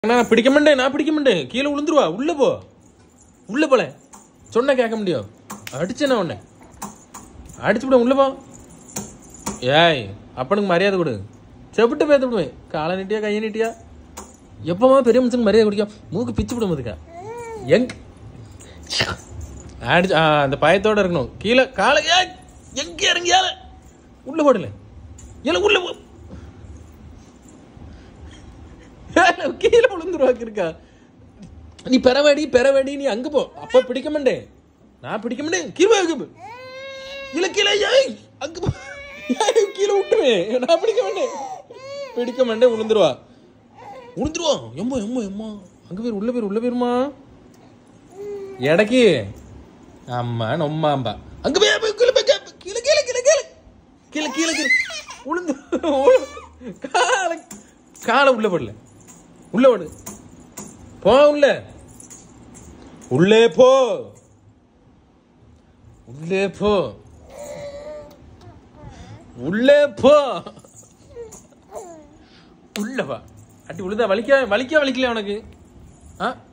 நான் பிடிக்க மாட்டேன் நான் பிடிக்க மாட்டேன் கீழே விழுந்துருவா உள்ள போ உள்ள போல சொன்ன கேட்க முடியும் அடிச்சேன் உன்னை அடிச்சு விட உள்ள போ ஏய் அப்பனுக்கு மரியாதை கொடு செவிட்டு பேத்து விடுவேன் காலை நீட்டியா கையை நீட்டியா எப்பமா பெரிய மனுஷனுக்கு மரியாதை குடிக்கும் மூக்கு பிச்சு விடும் அதுக்கா எங் அடிச்சு ஆ, அந்த பயத்தோட இருக்கணும் கீழே காலை ஏய், எங்க இறங்கியால உள்ள போடல இல்ல உள்ள போ ஏல, கீழே விழுந்துருவாக்கு இருக்கா நீ பெறவாடி பெறவாடி நீ அங்க போ அப்ப பிடிக்க மாட்டேன் நான் பிடிக்க மாட்டேன் கீழே வைக்க போ. இல்ல கீழே ஏய் அங்க போ ஏய், கீழே விட்டுருவேன் நான் பிடிக்க மாட்டேன் பிடிக்க மாட்டேன் விழுந்துருவா விழுந்துருவா எம்மா எம்மா எம்மா அங்க பேர் உள்ள பேர் உள்ள பேருமா எடக்கி ஆமா நொம்மாம்பா அங்க போய் போய் கீழே போய் கீழே கீழே கீழே கீழே கீழே கீழே கீழே கீழே உளுந்து காலை காலை உள்ள போடல உள்ள போடு போ உள்ள உள்ளே போ உள்ளே போ உள்ளே போ உள்ள வா அடி உழுதா வலிக்க வலிக்க வலிக்கல உனக்கு ஆ